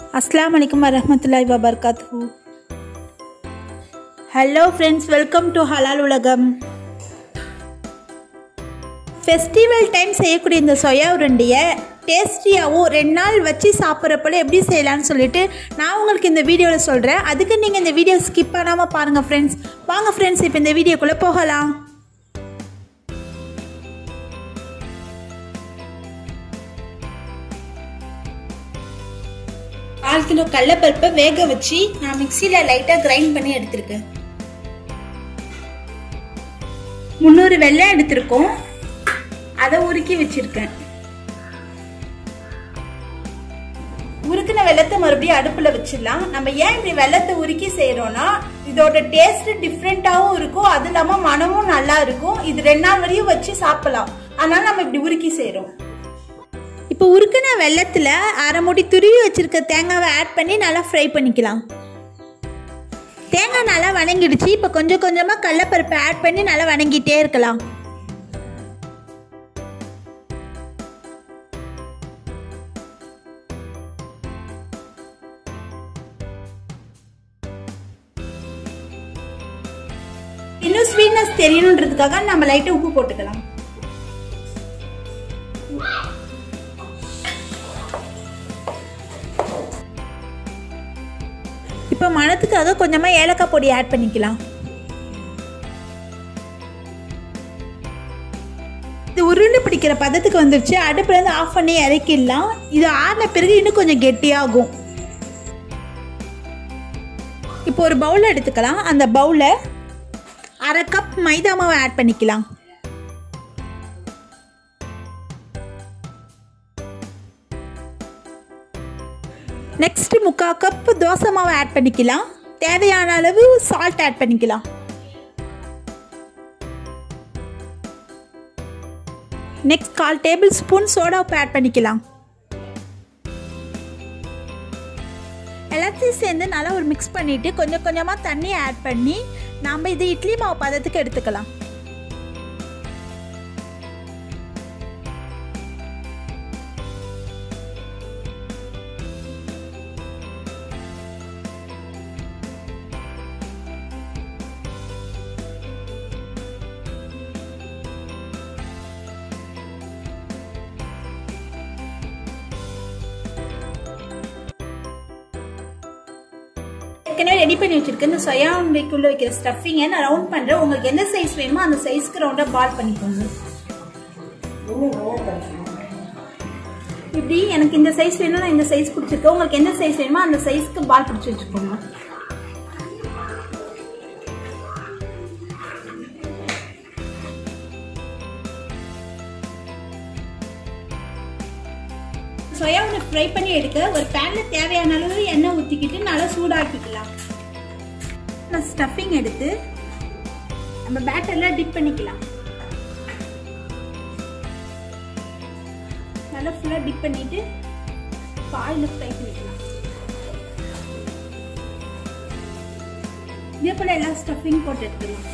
அஸ்லாம் வலைக்கம் வரமத்துல்லாய் வபர்காத்து ஹலோ ஃப்ரெண்ட்ஸ் வெல்கம் டு ஹலால் உலகம் ஃபெஸ்டிவல் டைம் செய்யக்கூடிய இந்த சொயா உருண்டையை டேஸ்டியாகவும் ரெண்டு நாள் வச்சு சாப்பிட்றப்பல எப்படி செய்யலாம்னு சொல்லிட்டு நான் உங்களுக்கு இந்த வீடியோவில் சொல்கிறேன் அதுக்கு நீங்கள் இந்த வீடியோ ஸ்கிப் பண்ணாமல் பாருங்கள் ஃப்ரெண்ட்ஸ் வாங்க ஃப்ரெண்ட்ஸ் இப்போ இந்த வீடியோக்குள்ளே போகலாம் கால் கிலோ கடலப்பருப்பை வேக வச்சு நான் மிக்சியில் லைட்டாக கிரைண்ட் பண்ணி எடுத்திருக்கேன் முந்நூறு வெள்ளம் எடுத்திருக்கோம் அதை உருக்கி வச்சிருக்கேன் உருக்கின வெள்ளத்தை மறுபடியும் அடுப்பில் வச்சிடலாம் நம்ம ஏன் இப்படி வெள்ளத்தை உருக்கி செய்கிறோம்னா இதோட டேஸ்ட் டிஃப்ரெண்ட்டாகவும் இருக்கும் அது இல்லாமல் மனமும் நல்லா இருக்கும் இது ரெண்டு நாள் வரையும் வச்சு சாப்பிடலாம் அதனால நம்ம இப்படி உருக்கி செய்கிறோம் இப்போ உருக்கின வெள்ளத்தில் அரை மூடி துருவி வச்சிருக்க தேங்காவை ஆட் பண்ணி நல்லா ஃப்ரை பண்ணிக்கலாம் தேங்காய் நல்லா வணங்கிடுச்சு இப்போ கொஞ்சம் கொஞ்சமாக கடலப்பருப்பை ஆட் பண்ணி நல்லா வணங்கிட்டே இருக்கலாம் இன்னும் ஸ்வீட்னஸ் தெரியணுன்றதுக்காக நம்ம லைட்டாக உப்பு போட்டுக்கலாம் இப்போ மணத்துக்காக கொஞ்சமாக ஏலக்காய் பொடி ஆட் பண்ணிக்கலாம் இது உருண்டு பிடிக்கிற பதத்துக்கு வந்துருச்சு அடுப்புலேருந்து ஆஃப் பண்ணி இறக்கிடலாம் இது ஆறின பிறகு இன்னும் கொஞ்சம் கெட்டியாகும் இப்போ ஒரு பவுல் எடுத்துக்கலாம் அந்த பவுலில் அரை கப் மைதா மாவை ஆட் பண்ணிக்கலாம் நெக்ஸ்ட் முக்கால் கப் தோசை மாவு ஆட் பண்ணிக்கலாம் தேவையான அளவு சால்ட் ஆட் பண்ணிக்கலாம் நெக்ஸ்ட் கால் டேபிள் ஸ்பூன் சோடா உப்பு ஆட் பண்ணிக்கலாம் எல்லாத்தையும் சேர்ந்து நல்லா ஒரு மிக்ஸ் பண்ணிவிட்டு கொஞ்சம் கொஞ்சமாக தண்ணி ஆட் பண்ணி நாம் இது இட்லி மாவு பதத்துக்கு எடுத்துக்கலாம் ஏற்கனவே ரெடி பண்ணி வச்சிருக்கேன் இந்த சொயா உண்டைக்குள்ள வைக்கிற ஸ்டஃபிங்கை நான் ரவுண்ட் பண்றேன் உங்களுக்கு எந்த சைஸ் வேணுமோ அந்த சைஸ்க்கு ரவுண்டா பால் பண்ணிக்கோங்க இப்படி எனக்கு இந்த சைஸ் வேணும் நான் இந்த சைஸ் பிடிச்சிருக்கேன் உங்களுக்கு எந்த சைஸ் வேணுமோ அந்த சைஸ்க்கு பால் பிடிச்சி வச்சுக்கோங்க சொயா ஒன்று ஃப்ரை பண்ணி எடுக்க ஒரு பேனில் தேவையான அளவு எண்ணெய் ஊற்றிக்கிட்டு நல்லா சூடாக்கிக்கலாம் நான் ஸ்டஃபிங் எடுத்து நம்ம பேட்டரில் டிப் பண்ணிக்கலாம் நல்லா ஃபுல்லாக டிப் பண்ணிட்டு பாயில் ஃப்ரை பண்ணிக்கலாம் இதே போல் எல்லா ஸ்டஃபிங் போட்டு எடுத்துக்கலாம்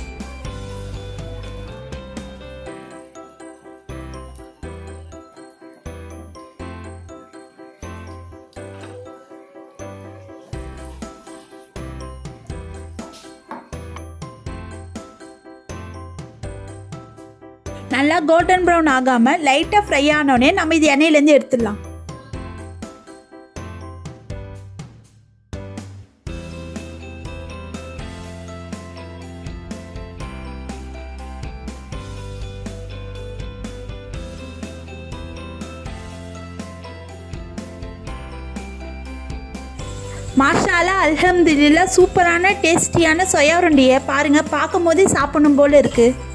நல்லா கோல்டன் ப்ரௌன் ஆகாமல் லைட்டாக ஃப்ரை ஆனோடனே நம்ம இது எண்ணெயிலேருந்து எடுத்துடலாம் மாஷாலா அல்ஹம்துலில்லா சூப்பரான டேஸ்டியான சொயா உருண்டையை பாருங்கள் பார்க்கும் போதே சாப்பிடணும் போல் இருக்குது